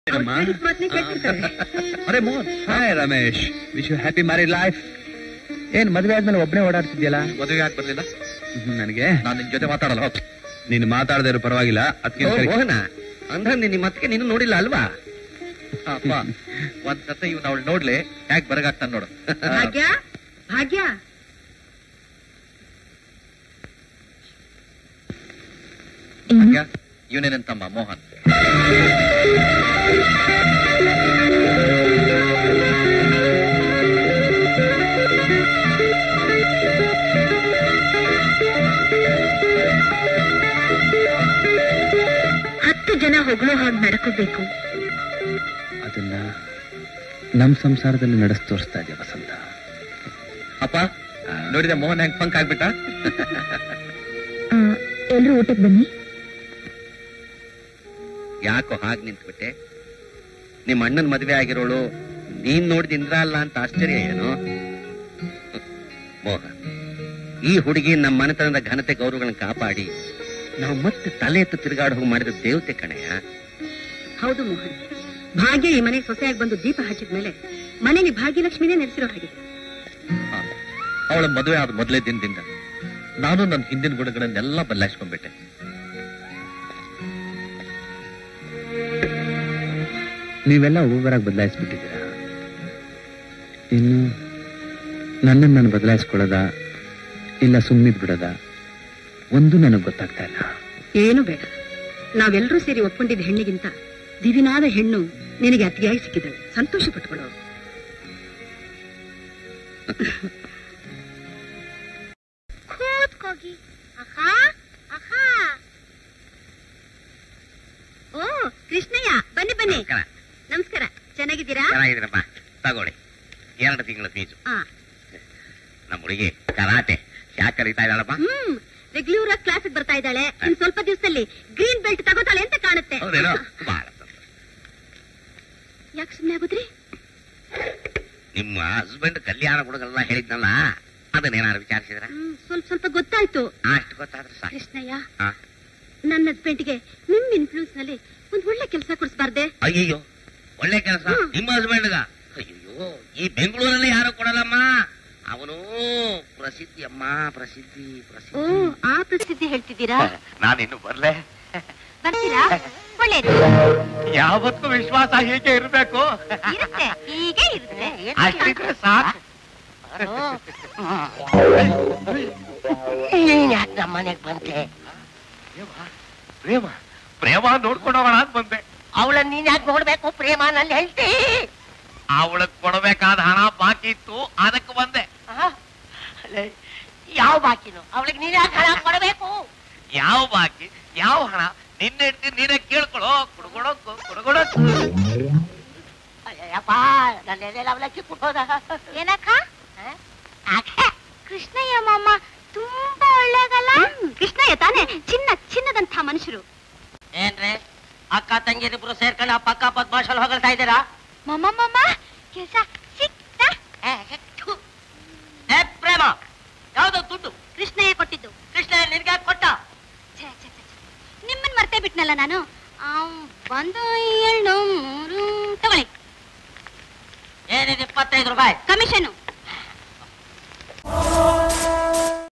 ಅಮ್ಮ. ಮಾತನ್ನೇ ಕೇಳ್ತಿರ್ತಾರೆ ಅರೆ Mohan hi Ramesh wish you happy married life ಏನ್ ಮದುವೆ ಆದ್ಮೇಲೆ ಒಬ್ಬನೇ ಓಡಾಡ್ತಿದ್ಯಲ್ಲ ಮದುವೆ ಯಾಕೆ ಬರ್ಲಿಲ್ಲ ನನಗೆ ನಾನು ನಿನ್ ಜೊತೆ ಮಾತಾಡಲ್ಲ ಹೋಗ್. ನೀನು ಮಾತಾಡದೇ ಇರೋ ಪರವಾಗಿಲ್ಲ ಅದಕ್ಕೆ ಓ, ಮೋಹನ ಅಂದ್ರ ನಿಮ್ಮ ಅತ್ತಿಗೆ ನೀನು ನೋಡಿಲ್ಲ ಅಲ್ವಾ ಅಪ್ಪ ಒಂದ್ ಸತ ಇವ್ನ ಅವಳು ನೋಡ್ಲಿ ಯಾಕೆ ಬರಗಾಗ್ತಾನ ನೋಡು ಭಾಗ್ಯ ಭಾಗ್ಯ ಇವನೇನಂತಮ್ಮ ಮೋಹನ್ ಹತ್ತು ಜನ ಹೊಗಳೋ ಹಾಗೆ ನಡ್ಕೋಬೇಕು ಅದನ್ನ ನಮ್ ಸಂಸಾರದಲ್ಲಿ ನಡೆಸ್ ತೋರಿಸ್ತಾ ಇದೆಯಾ ವಸಂತ ಅಪ್ಪ ನೋಡಿದೆ ಮೋಹನ್ ಹೆಂಗ್ ಪಂಕ್ ಆಗ್ಬಿಟ್ಟ ಎಲ್ರು ಊಟಕ್ಕೆ ಬನ್ನಿ ಯಾಕೋ ಹಾಗೆ ನಿಂತ್ಬಿಟ್ಟೆ ನಿಮ್ಮ ಅಣ್ಣನ ಮದುವೆ ಆಗಿರೋಳು ನೀನ್ ನೋಡಿದ ಇಂದ್ರ ಅಲ್ಲ ಅಂತ ಆಶ್ಚರ್ಯ ಏನು ಮೋಹನ್ ಈ ಹುಡುಗಿ ನಮ್ಮ ಮನೆತನದ ಘನತೆ ಗೌರವಗಳನ್ನ ಕಾಪಾಡಿ ನಾವು ಮತ್ತೆ ತಲೆ ಎತ್ತು ತಿರುಗಾಡ ಹೋಗಿ ಮಾಡಿದ ದೇವತೆ ಕಣೆಯ ಹೌದು ಮೋಹನ್ ಭಾಗ್ಯ ಈ ಮನೆಗೆ ಸೊಸೆಯಾಗಿ ಬಂದು ದೀಪ ಹಚ್ಚಿದ ಮೇಲೆ ಮನೆಗೆ ಭಾಗ್ಯಲಕ್ಷ್ಮಿನೇ ನೆಲೆಸಿರೋ ಹಾಗೆ ಅವಳ ಮದುವೆ ಆದ ಮೊದಲೇ ದಿನದಿಂದ ನಾನು ನನ್ನ ಹಿಂದಿನ ಗುಣಗಳನ್ನೆಲ್ಲ ಬದಲಾಯಿಸ್ಕೊಂಡ್ಬಿಟ್ಟೆ ನೀವೆಲ್ಲ ಒಬ್ಬೊಬ್ಬರಾಗಿ ಬದಲಾಯಿಸ್ಬಿಟ್ಟಿದ್ದೀರಾ ಇನ್ನು ನನ್ನನ್ನು ನಾನು ಬದಲಾಯಿಸ್ಕೊಳ್ಳೋದ ಇಲ್ಲ ಸುಮ್ಮನಿದ್ ಬಿಡೋದ ಒಂದು ನನಗೆ ಗೊತ್ತಾಗ್ತಾ ಇಲ್ಲ ಏನು ಬೇಡ ನಾವೆಲ್ಲರೂ ಸೇರಿ ಒಪ್ಕೊಂಡಿದ್ದ ಹೆಣ್ಣಿಗಿಂತ ದಿವಿನಾದ ಹೆಣ್ಣು ನಿನಗೆ ಅತಿಯಾಗಿ ಸಿಕ್ಕಿದ್ದಾಳೆ ಸಂತೋಷ ಪಟ್ಕೊಳ್ಳೋ ಕೂತ್ಕೋಗಿ ಅಕ್ಕ ಅಕ್ಕ ಓ ಕೃಷ್ಣಯ್ಯ ಬನ್ನಿ ಬನ್ನಿ ನಮಸ್ಕಾರ ಚೆನ್ನಾಗಿದ್ದೀರಾ ಚೆನ್ನಾಗಿದ್ರಪ್ಪ ತಗೊಳ್ಳಿ ಎರಡು ತಿಂಗಳ ಫೀಸು ಆ. ನಮ್ಮ ಹುಡುಗಿ ಕರಾಟೆ ಯಾಕೆ ಕರೀತಾ ಇದ್ದಾಳಪ್ಪ ಹ್ಮ್ ರೆಗ್ಯುಲರ್ ಆಗಿ ಕ್ಲಾಸಿಗೆ ಬರ್ತಾ ಇದ್ದಾಳೆ ಇನ್ ಸ್ವಲ್ಪ ದಿವಸದಲ್ಲಿ ಗ್ರೀನ್ ಬೆಲ್ಟ್ ತಗೋತಾಳೆ ಅಂತ ಕಾಣುತ್ತೆ ಹೌದೇನೋ ಬಹಳ ಸಂತೋಷ. ಯಾಕೆ ಸುಮ್ನೆ ಆಗುದ್ರಿ ನಿಮ್ಮ ಹಸ್ಬೆಂಡ್ ಕಲ್ಯಾಣ ಗುಣಗಳೆಲ್ಲ ಹೇಳಿದ್ನಲ್ಲ ಅದನ್ನೇನಾದ್ರು ವಿಚಾರಿಸಿದ್ರ ಹ್ಮ್, ಸ್ವಲ್ಪ ಸ್ವಲ್ಪ ಗೊತ್ತಾಯ್ತು ಅಷ್ಟು ಗೊತ್ತಾದ್ರೆ ಸಾಕು ಕೃಷ್ಣಯ್ಯ ಹಾ. ನನ್ನ ಹಸ್ಬೆಂಡ್ಗೆ ನಿಮ್ ಇನ್ಫ್ಲೂಯೆನ್ಸ್ ನಲ್ಲಿ ಒಂದ್ ಒಳ್ಳೆ ಕೆಲಸ ಕೊಡಿಸ್ಬಾರ್ದೆ ಅಯ್ಯಯ್ಯೋ ಒಳ್ಳೆ ಕೆಲಸ ಹ್ಮ್. ನಿಮ್ಮ ಹಸ್ಬೆಂಡ್ಗ ಅಯ್ಯೋ ಈ ಬೆಂಗಳೂರಲ್ಲಿ ಯಾರು ಕೊಡಲ್ಲಮ್ಮ ಅವನು ಪ್ರಸಿದ್ಧಿ ಅಮ್ಮ ಪ್ರಸಿದ್ಧಿ ಓ ಪ್ರಸಿದ್ಧಿ ಆ ಪ್ರಸಿದ್ಧಿ ಹೇಳ್ತಿದ್ದೀರಾ ನಾನಿನ್ನು ಬರ್ಲೆ ಬರ್ತೀರಾ ಒಳ್ಳೇದು ಯಾವತ್ತೂ ವಿಶ್ವಾಸ ಹೀಗೆ ಇರಬೇಕು ಇರುತ್ತೆ ಹೀಗೆ ಇರುತ್ತೆ ಅಷ್ಟಿದ್ರೆ ಸಾಕು ನೀನ್ ಯಾಕೆ ನಮ್ಮ ಮನೆಗ್ ಬಂದೆ ಪ್ರೇಮ ಪ್ರೇಮ ನೋಡ್ಕೊಂಡು ಹೋಗೋಣ ಅಂತ ಬಂದೆ ಅವಳನ್ನ ನೀನ್ ಯಾಕೆ ನೋಡ್ಬೇಕು ಪ್ರೇಮ ನನ್ನ ಹೇಳ್ತಿ ಅವಳಕ್ ಕೊಡಬೇಕಾದ ಹಣ ಬಾಕಿ ಇತ್ತು ಅದಕ್ಕೆ ಬಂದೆ ಯಾವ ಬಾಕಿನು ಅವಳಿಗೆ ನೀನ್ ಯಾಕೆ ಹಣ ಕೊಡಬೇಕು ಯಾವ ಬಾಕಿ ಯಾವ ಹಣ ನಿನ್ನ ಹೆಂಡ್ತಿ ನೀನೇ ಕೇಳ್ಕೊಳೋ ಕುಡ್ಕೊಳೋಕು ಕುಡ್ಕೊಳೋಕು ಅಯ್ಯಪ್ಪ ನನ್ನ ಎದೆಲ್ಲ ಅವಲಕ್ಕಿ ಕುಟ್ಟೋದ ಏನಕ್ಕ ಕೃಷ್ಣಯ್ಯ ಮಾಮ ತುಂಬಾ ಒಳ್ಳೇದಲ್ಲ ಕೃಷ್ಣಯ್ಯ ತಾನೇ ಚಿನ್ನ ಚಿನ್ನದಂಥ ಮನುಷ್ಯರು ಏನ್ರಿ ಅಕ್ಕ ತಂಗಿರಿಬ್ರು ಸೇರ್ಕೊಂಡು ಆ ಪಕ್ಕ ಪದ್ಮಾಶಲ್ ಹೊಗಳ್ತಾ ಇದ್ದೀರಾ ಮಮ್ಮ ಮಮ್ಮ ಕೆಲ್ಸ ಸಿಕ್ತಾ ಏ, ಥು. ಏ ಪ್ರೇಮ ಯಾವ್ದು ದುಡ್ಡು ಕೃಷ್ಣಯ್ಯ ಕೊಟ್ಟಿದ್ದು ಕೃಷ್ಣ ನಿನ್ಗೆ ಕೊಟ್ಟ ಛೆ, ಛೆ, ಛೆ, ಛೆ. ನಿಮ್ಮನ್ ಮರ್ತೇ ಬಿಟ್ನಲ್ಲ ನಾನು ಆವ್, ಒಂದು ಏಳು ಮೂರು ತಗೊಳ್ಳಿ ಏನಿದೆ ಇಪ್ಪತ್ತೈದು ರೂಪಾಯಿ ಕಮಿಷನ್